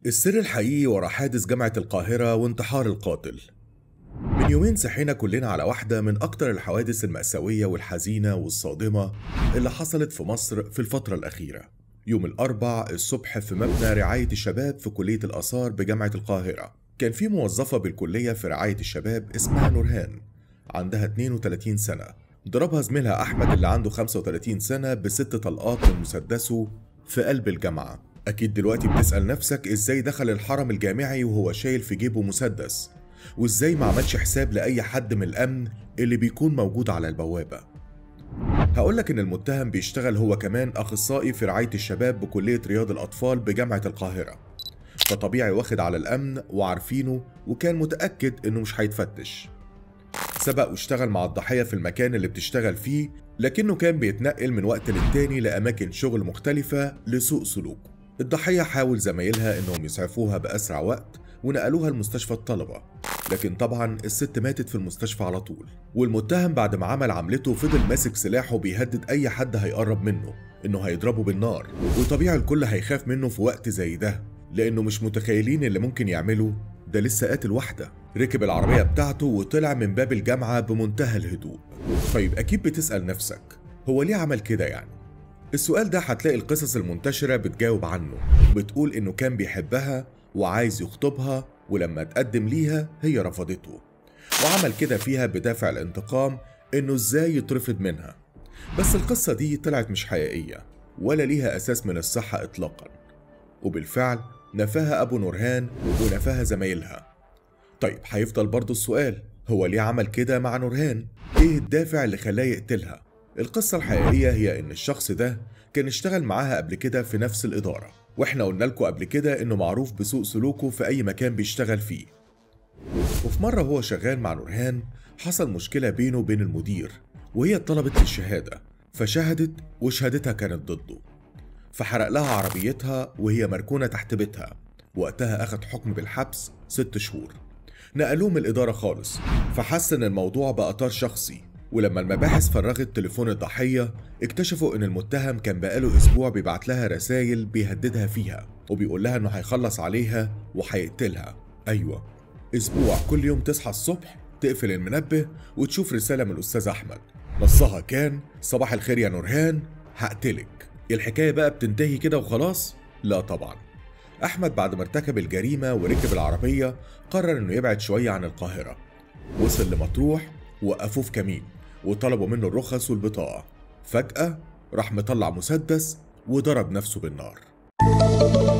السر الحقيقي ورا حادث جامعة القاهرة وانتحار القاتل من يومين صحينا كلنا على واحدة من أكتر الحوادث المأساوية والحزينة والصادمة اللي حصلت في مصر في الفترة الأخيرة يوم الأربع الصبح في مبنى رعاية الشباب في كلية الآثار بجامعة القاهرة كان في موظفة بالكلية في رعاية الشباب اسمها نورهان عندها 32 سنة ضربها زميلها أحمد اللي عنده 35 سنة بست طلقات من مسدسه في قلب الجامعة أكيد دلوقتي بتسأل نفسك إزاي دخل الحرم الجامعي وهو شايل في جيبه مسدس وإزاي ما عملش حساب لأي حد من الأمن اللي بيكون موجود على البوابة هقولك إن المتهم بيشتغل هو كمان أخصائي في رعاية الشباب بكلية رياض الأطفال بجامعة القاهرة فطبيعي واخد على الأمن وعارفينه وكان متأكد إنه مش هيتفتش سبق واشتغل مع الضحية في المكان اللي بتشتغل فيه لكنه كان بيتنقل من وقت للتاني لأماكن شغل مختلفة لسوء سلوكه الضحية حاول زمايلها إنهم يسعفوها بأسرع وقت ونقلوها لمستشفى الطلبة لكن طبعا الست ماتت في المستشفى على طول والمتهم بعد ما عمل عملته فضل ماسك سلاحه بيهدد أي حد هيقرب منه إنه هيضربه بالنار وطبيعي الكل هيخاف منه في وقت زي ده لأنه مش متخيلين اللي ممكن يعمله ده لسه قاتل واحدة ركب العربية بتاعته وطلع من باب الجامعة بمنتهى الهدوء طيب أكيد بتسأل نفسك هو ليه عمل كده يعني؟ السؤال ده هتلاقي القصص المنتشرة بتجاوب عنه بتقول إنه كان بيحبها وعايز يخطبها ولما تقدم ليها هي رفضته وعمل كده فيها بدافع الانتقام إنه إزاي يترفض منها بس القصة دي طلعت مش حقيقية ولا ليها أساس من الصحة إطلاقا وبالفعل نفاها أبو نورهان ونفاها زمايلها طيب هيفضل برضه السؤال هو ليه عمل كده مع نورهان؟ إيه الدافع اللي خلاه يقتلها؟ القصة الحقيقية هي إن الشخص ده كان اشتغل معاها قبل كده في نفس الإدارة وإحنا قلنا لكم قبل كده إنه معروف بسوء سلوكه في أي مكان بيشتغل فيه وفي مرة هو شغال مع نورهان حصل مشكلة بينه وبين المدير وهي طلبت الشهادة فشهدت وشهادتها كانت ضده فحرق لها عربيتها وهي مركونة تحت بيتها وقتها أخد حكم بالحبس ست شهور نقلوه من الإدارة خالص فحس إن الموضوع بقى طار شخصي ولما المباحث فرغت تليفون الضحية اكتشفوا إن المتهم كان بقاله أسبوع بيبعت لها رسايل بيهددها فيها وبيقول لها إنه هيخلص عليها وهيقتلها أيوة أسبوع كل يوم تصحى الصبح تقفل المنبه وتشوف رسالة من الأستاذ أحمد نصها كان صباح الخير يا نورهان هقتلك الحكاية بقى بتنتهي كده وخلاص؟ لا طبعا أحمد بعد ما ارتكب الجريمة وركب العربية قرر إنه يبعد شوية عن القاهرة وصل لمطروح وقفوه في كمين وطلبوا منه الرخص والبطاقة فجأة راح مطلع مسدس وضرب نفسه بالنار